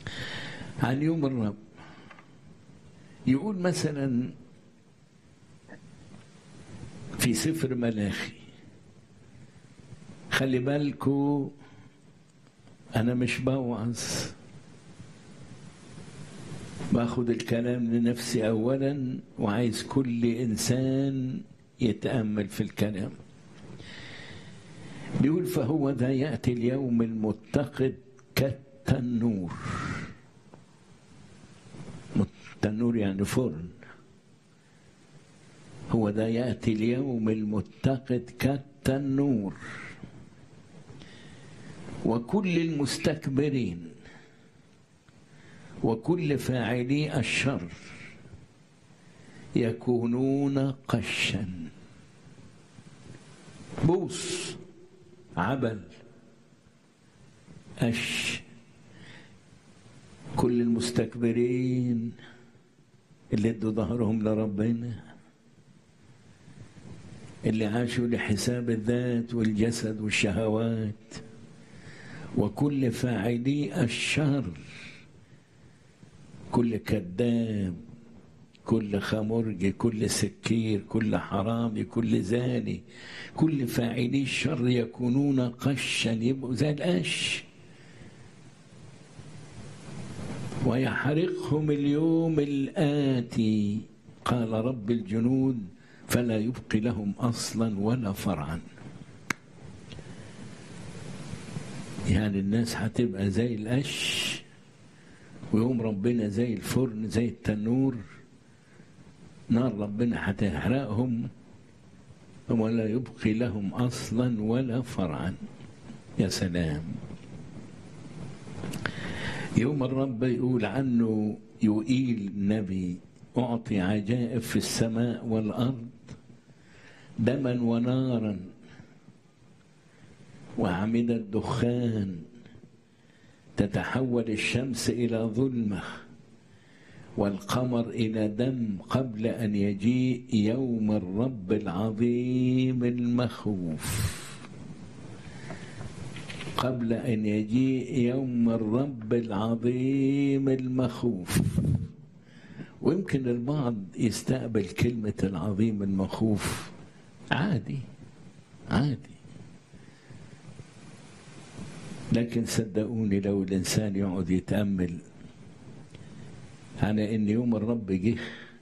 عن يوم الرب يقول مثلا في سفر ملاخي خلي بالكو انا مش بوعظ باخد الكلام لنفسي اولا وعايز كل انسان يتامل في الكلام بيقول فهو ذا ياتي اليوم المتقد كالتنور التنور يعني فرن هو ذا ياتي اليوم المتقد كالتنور وكل المستكبرين وكل فاعلي الشر يكونون قشا بوس عبل أش كل المستكبرين اللي ادوا ظهرهم لربنا اللي عاشوا لحساب الذات والجسد والشهوات وكل فاعلي الشر كل كذاب كل خمرج كل سكير كل حرامي كل زاني كل فاعلي الشر يكونون قشا يبقوا زي القش ويحرقهم اليوم الآتي قال رب الجنود فلا يبقي لهم أصلا ولا فرعا يعني الناس هتبقى زي القش ويوم ربنا زي الفرن زي التنور نار ربنا هتحرقهم ولا يبقي لهم اصلا ولا فرعا يا سلام يوم الرب يقول عنه يقيل النبي اعطي عجائب في السماء والارض دما ونارا وعمد الدخان تتحول الشمس الى ظلمه والقمر الى دم قبل ان يجيء يوم الرب العظيم المخوف قبل ان يجيء يوم الرب العظيم المخوف ويمكن البعض يستقبل كلمه العظيم المخوف عادي عادي لكن صدقوني لو الانسان يقعد يتامل على ان يوم الرب جه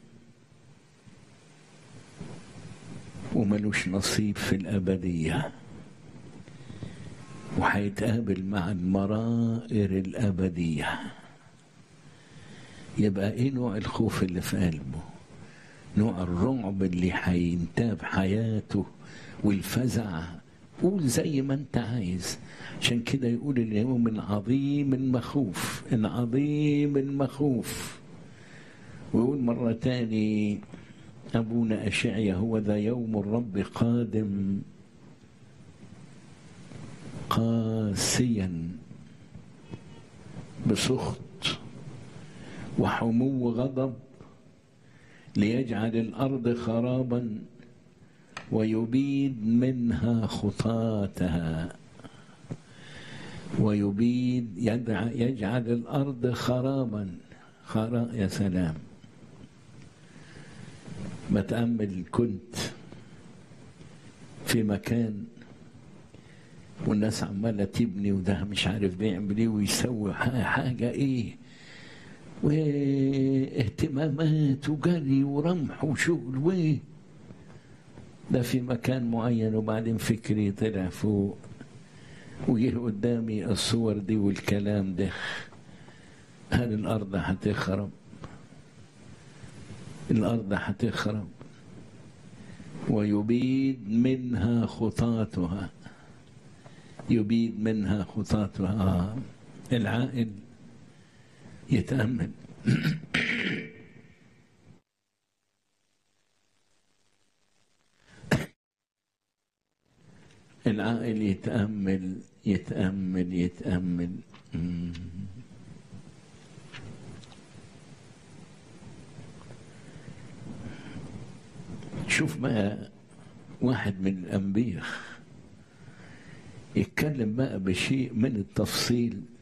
وملوش نصيب في الابديه وهيتقابل مع المرائر الابديه يبقى ايه نوع الخوف اللي في قلبه نوع الرعب اللي هينتاب حياته والفزع قول زي ما انت عايز عشان كده يقول اليوم العظيم المخوف العظيم المخوف ويقول مرة تاني أبونا أشعيا هو ذا يوم الرب قادم قاسيا بسخط وحمو غضب ليجعل الأرض خرابا ويبيد منها خطاتها ويبيد يجعل الأرض خرابا خرا يا سلام بتأمل كنت في مكان والناس عمالة تبني وده مش عارف بيعمل ايه ويسوي حاجة ايه واهتمامات وجري ورمح وشغل وايه ده في مكان معين وبعدين فكري طلع فوق وجه قدامي الصور دي والكلام ده هل الأرض هتخرب الأرض هتخرب ويبيد منها خطاتها يبيد منها خطاتها العائل يتأمل العائل يتأمل يتأمل يتأمل شوف بقى واحد من الأنبياء يتكلم بقى بشيء من التفصيل